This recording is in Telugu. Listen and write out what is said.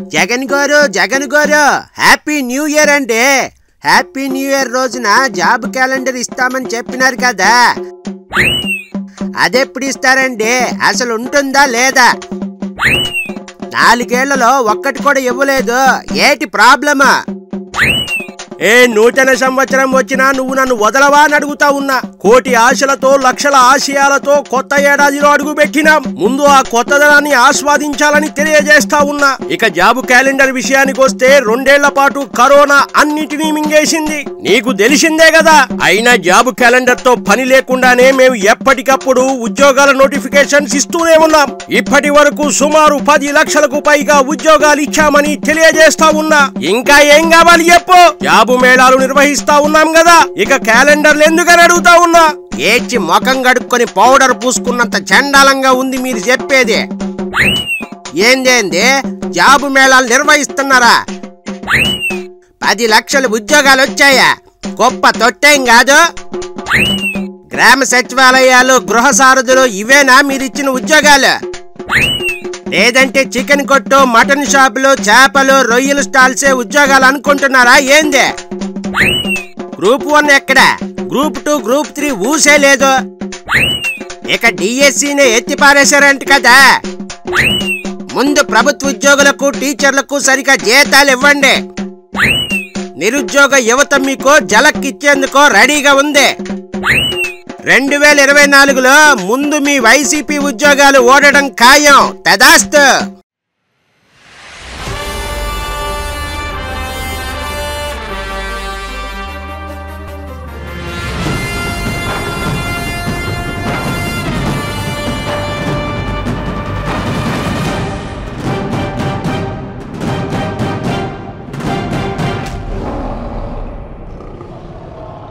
Jagan garu Jagan garu happy new year అండి హ్యాపీ న్యూ ఇయర్ రోజున జాబ్ క్యాలెండర్ ఇస్తామని చెప్పినారు కదా అదెప్పుడు ఇస్తారండి అసలు ఉంటుందా లేదా నాలుగేళ్లలో ఒక్కటి కూడా ఇవ్వలేదు ఏటి ప్రాబ్లమా ఏ నూతన సంవత్సరం వచ్చినా నువ్వు నన్ను వదలవా అని అడుగుతా ఉన్నా కోటి ఆశలతో లక్షల ఆశయాలతో కొత్త ఏడాదిలో అడుగు పెట్టినాం ముందు ఆ కొత్తదనాన్ని ఆస్వాదించాలని తెలియజేస్తా ఉన్నా ఇక జాబు క్యాలెండర్ విషయానికి వస్తే రెండేళ్ల పాటు కరోనా అన్నిటినీ మింగేసింది నీకు తెలిసిందే కదా అయినా జాబు క్యాలెండర్ తో పని లేకుండానే మేము ఎప్పటికప్పుడు ఉద్యోగాల నోటిఫికేషన్స్ ఇస్తూనే ఉన్నాం ఇప్పటి వరకు సుమారు పది లక్షలకు పైగా ఉద్యోగాలు ఇచ్చామని తెలియజేస్తా ఉన్నా ఇంకా ఏం కావాలి చెప్పు జాబు మేళాలు నిర్వహిస్తా ఉన్నాం కదా ఇక క్యాలెండర్లు ఎందుకని అడుగుతా ఉన్నా ఏడ్చి ముఖం గడుక్కొని పౌడర్ పూసుకున్నంత చండాలంగా ఉంది మీరు చెప్పేది ఏందేంది జాబు మేళాలు నిర్వహిస్తున్నారా పది లక్షల ఉద్యోగాలు వచ్చాయా గొప్ప తొట్టేం కాదు గ్రామ సచివాలయాలు గృహ సారథులు ఇవేనా మీరిచ్చిన ఉద్యోగాలు లేదంటే చికెన్ కొట్టు మటన్ షాపులు చేపలు రొయ్యలు స్టాల్సే ఉద్యోగాలు అనుకుంటున్నారా ఏంది గ్రూప్ వన్ ఎక్కడ గ్రూప్ టూ గ్రూప్ త్రీ ఊసే లేదు ఇక డిఎస్సిని ఎత్తి పారేశారంట కదా ముందు ప్రభుత్వ ఉద్యోగులకు టీచర్లకు సరిగా జీతాలు ఇవ్వండి నిరుద్యోగ యువత మీకు జలక్కిచ్చేందుకు రెడీగా ఉంది రెండు వేల ఇరవై నాలుగులో ముందు మీ వైసీపీ ఉద్యోగాలు ఓడడం ఖాయం తదాస్తు